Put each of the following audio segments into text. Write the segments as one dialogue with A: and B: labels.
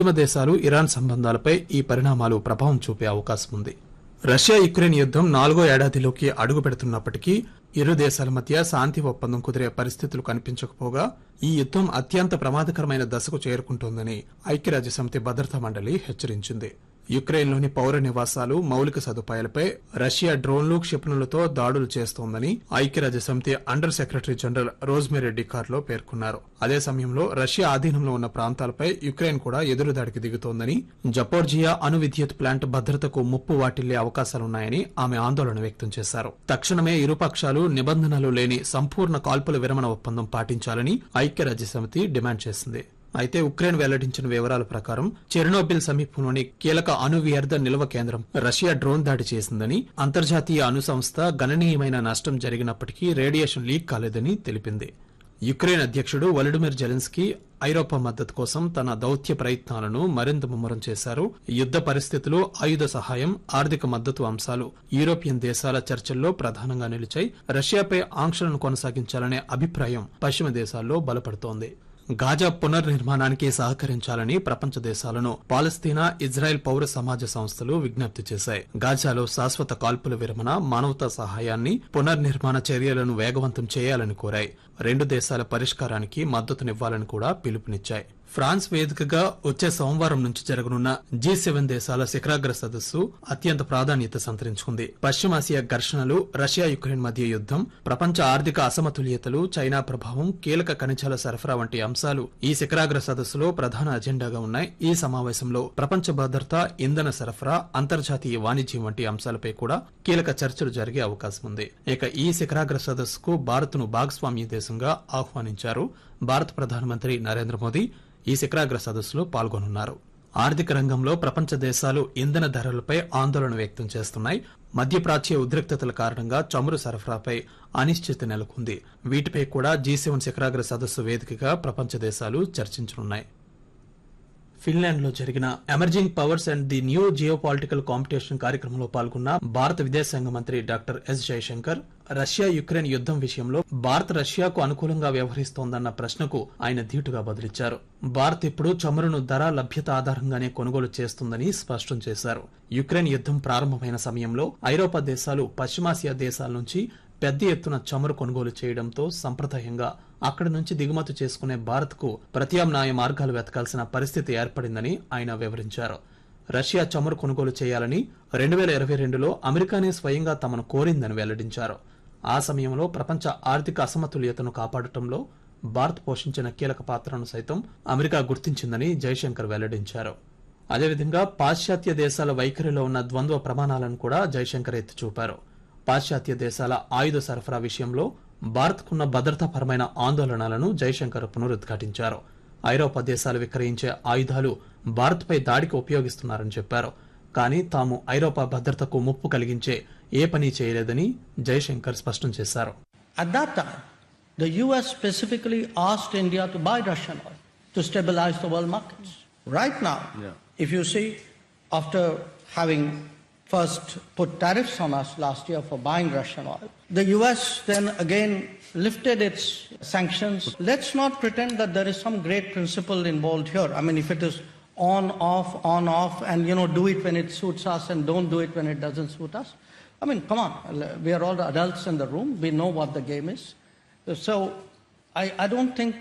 A: పశ్చిమ దేశాలు ఇరాన్ సంబంధాలపై ఈ పరిణామాలు ప్రభావం చూపే అవకాశం ఉంది రష్యా యుక్రెయిన్ యుద్దం నాలుగో ఏడాదిలోకి అడుగు పెడుతున్నప్పటికీ ఇరు దేశాల మధ్య శాంతి ఒప్పందం కుదిరే పరిస్థితులు కనిపించకపోగా ఈ యుద్దం అత్యంత ప్రమాదకరమైన దశకు చేరుకుంటోందని ఐక్యరాజ్యసమితి భద్రతా మండలి హెచ్చరించింది యుక్రెయిన్లోని పౌర నివాసాలు మౌలిక సదుపాయాలపై రష్యా డ్రోన్లు క్షిపణులతో దాడులు చేస్తోందని ఐక్యరాజ్య సమితి under secretary general Rosemary DiCarlo పేర్కొన్నారు అదే సమయంలో రష్యా ఆధీనంలో ఉన్న ప్రాంతాలపై యుక్రెయిన్ కూడా ఎదురుదాడికి దిగుతోందని జపోర్జియా అణు విద్యుత్ ప్లాంట్ భద్రతకు ముప్పు వాటిల్లే అవకాశాలున్నాయని ఆమె ఆందోళన వ్యక్తం చేశారు తక్షణమే ఇరుపక్షాలు నిబంధనలు లేని సంపూర్ణ కాల్పుల విరమణ ఒప్పందం పాటించాలని ఐక్యరాజ్య సమితి డిమాండ్ చేసింది అయితే ఉక్రెయిన్ వెల్లడించిన వివరాల ప్రకారం చెర్నోబిల్ సమీపంలోని కీలక అణు వ్యర్థ నిల్వ కేంద్రం రష్యా డ్రోన్ దాడి చేసిందని అంతర్జాతీయ అణు సంస్థ గణనీయమైన నష్టం జరిగినప్పటికీ రేడియేషన్ లీక్ కాలేదని తెలిపింది యుక్రెయిన్ అధ్యక్షుడు వలడిమిర్ జెలెన్స్కీ ఐరోపా మద్దతు కోసం తన దౌత్య ప్రయత్నాలను మరింత ముమ్మరం చేశారు యుద్ద పరిస్థితులు ఆయుధ సహాయం ఆర్థిక మద్దతు అంశాలు యూరోపియన్ దేశాల చర్చల్లో ప్రధానంగా నిలిచాయి రష్యాపై ఆంక్షలను కొనసాగించాలనే అభిప్రాయం పశ్చిమ దేశాల్లో బలపడుతోంది గాజా పునర్నిర్మాణానికి సహకరించాలని ప్రపంచ దేశాలను పాలస్తీనా ఇజ్రాయెల్ పౌర సమాజ సంస్థలు విజ్ఞప్తి చేశాయి గాజాలో శాశ్వత కాల్పుల విరమణ మానవతా సహాయాన్ని పునర్నిర్మాణ చర్యలను వేగవంతం చేయాలని కోరాయి రెండు దేశాల పరిష్కారానికి మద్దతునివ్వాలని కూడా పిలుపునిచ్చాయి ఫ్రాన్స్ వేదికగా వచ్చే సోమవారం నుంచి జరగనున్న జీ సెవెన్ దేశాల శిఖరాగ్ర సదస్సు అత్యంత ప్రాధాన్యత సంతరించుకుంది పశ్చిమాసియా ఘర్షణలు రష్యా యుక్రెయిన్ మధ్య యుద్దం ప్రపంచ ఆర్థిక అసమతుల్యతలు చైనా ప్రభావం కీలక ఖనిజాల సరఫరా వంటి అంశాలు ఈ శిఖరాగ్ర సదస్సులో ప్రధాన అజెండాగా ఉన్నాయి ఈ సమావేశంలో ప్రపంచ భద్రత ఇంధన సరఫరా అంతర్జాతీయ వాణిజ్యం వంటి అంశాలపై కూడా కీలక చర్చలు జరిగే అవకాశం ఉంది ఇక ఈ శిఖరాగ్ర సదస్సుకు భారత్ను భాగస్వామ్య దేశంగా ఆహ్వానించారు భారత ప్రధానమంత్రి నరేంద్ర మోదీ ఈ శిఖరాగ్ర సదస్సులో పాల్గొనున్నారు ఆర్థిక రంగంలో ప్రపంచ దేశాలు ఇంధన ధరలపై ఆందోళన వ్యక్తం చేస్తున్నాయి మధ్యప్రాచ్య ఉద్రిక్తతల కారణంగా చమురు సరఫరాపై అనిశ్చితి నెలకొంది వీటిపై కూడా జీ సెవెన్ శిఖరాగ్ర సదస్సు వేదికగా ప్రపంచ దేశాలు చర్చించనున్నాయి ఫిన్లాండ్ లో జరిగిన emerging powers and the new geopolitical competition కార్యక్రమంలో పాల్గొన్న భారత విదేశాంగ మంత్రి doctor S Jaishankar Russia Ukraine యుద్దం విషయంలో భారత్ రష్యాకు అనుకూలంగా వ్యవహరిస్తోందన్న ప్రశ్నకు ఆయన ధీటుగా బదులిచ్చారు భారత్ ఇప్పుడు చమురును ధర లభ్యత ఆధారంగానే కొనుగోలు చేస్తుందని స్పష్టం చేశారు యుక్రెయిన్ యుద్దం ప్రారంభమైన సమయంలో ఐరోపా దేశాలు పశ్చిమాసియా దేశాల నుంచి పెద్ద ఎత్తున చమురు కొనుగోలు చేయడంతో సంప్రదాయంగా అక్కడి నుంచి దిగుమతి చేసుకునే భారత్కు ప్రత్యామ్నాయ మార్గాలు వెతకాల్సిన పరిస్థితి ఏర్పడిందని ఆయన వివరించారు రష్యా చమురు కొనుగోలు చేయాలని రెండు వేల ఇరవై రెండులో అమెరికానే స్వయంగా తమను కోరిందని వెల్లడించారు ఆ సమయంలో ప్రపంచ ఆర్థిక అసమతుల్యతను కాపాడటంలో భారత్ పోషించిన కీలక పాత్రను సైతం అమెరికా గుర్తించిందని జైశంకర్ వెల్లడించారు అదేవిధంగా పాశ్చాత్య దేశాల వైఖరిలో ఉన్న ద్వంద్వ ప్రమాణాలను కూడా జైశంకర్ ఎత్తి చూపారు పాశ్చాత్య దేశాల ఆయుధ సరఫరా విషయంలో భారత్కున్న భద్రతాపరమైన ఆందోళనలను జైశంకర్ పునరుద్ఘాటించారు ఐరోపా దేశాలు విక్రయించే ఆయుధాలు భారత్పై దాడికి ఉపయోగిస్తున్నారని చెప్పారు కానీ తాము ఐరోపా భద్రతకు ముప్పు కలిగించే ఏ పని చేయలేదని జైశంకర్ స్పష్టం చేశారు
B: At that time, the US specifically asked India to buy Russian oil to stabilize the world markets. Right now, if you see, after having first put tariffs on us last year for buying Russian oil, the US then again lifted its sanctions. Let's not pretend that there is some great principle involved here. I mean, if it is on, off, on, off, and you know, do it when it suits us and don't do it when it doesn't suit us. I mean, come on, we are all the adults in the room. We know what the game is. So I, I don't think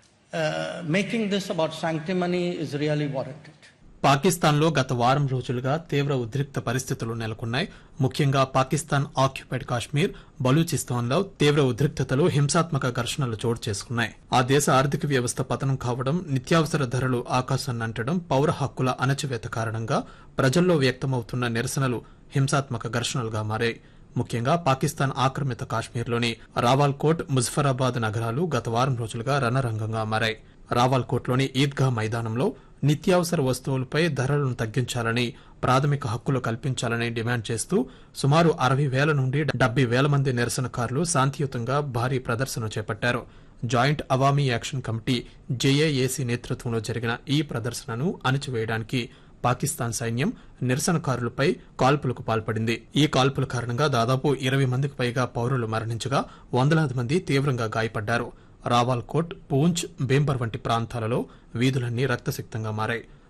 B: uh, making this about sanctimony is really warranted.
A: పాకిస్తాన్లో గత వారం రోజులుగా తీవ్ర ఉద్రిక్త పరిస్థితులు నెలకొన్నాయి ముఖ్యంగా Pakistan occupied Kashmir బలూచిస్తాన్లో తీవ్ర ఉద్రిక్తతలు హింసాత్మక ఘర్షణలు చోటు చేసుకున్నాయి ఆ దేశ ఆర్థిక వ్యవస్థ పతనం కావడం నిత్యావసర ధరలు ఆకాశాన్నంటడం పౌర హక్కుల అణచివేత కారణంగా ప్రజల్లో వ్యక్తమవుతున్న నిరసనలు హింసాత్మక ఘర్షణలుగా మారాయి ముఖ్యంగా పాకిస్తాన్ ఆక్రమిత కాశ్మీర్లోని రావాల్కోట్ ముజఫరాబాద్ నగరాలు గత వారం రోజులుగా రణరంగంగా మారాయి రావాల్కోట్లోని ఈద్గా మైదానంలో నిత్యావసర వస్తువులపై ధరలను తగ్గించాలని ప్రాథమిక హక్కులు కల్పించాలని డిమాండ్ చేస్తూ సుమారు అరవై వేల నుండి డెబ్బై వేల మంది నిరసనకారులు శాంతియుతంగా భారీ ప్రదర్శన చేపట్టారు joint Awami action committee J A A C నేతృత్వంలో జరిగిన ఈ ప్రదర్శనను అణచివేయడానికి పాకిస్తాన్ సైన్యం నిరసనకారులపై కాల్పులకు పాల్పడింది ఈ కాల్పుల కారణంగా దాదాపు ఇరవై మందికి పైగా పౌరులు మరణించగా వందలాది మంది తీవ్రంగా గాయపడ్డారు రావాల్కోట్ పూంచ్ బేంబర్ వంటి ప్రాంతాలలో వీధులన్నీ రక్తసిక్తంగా మారాయి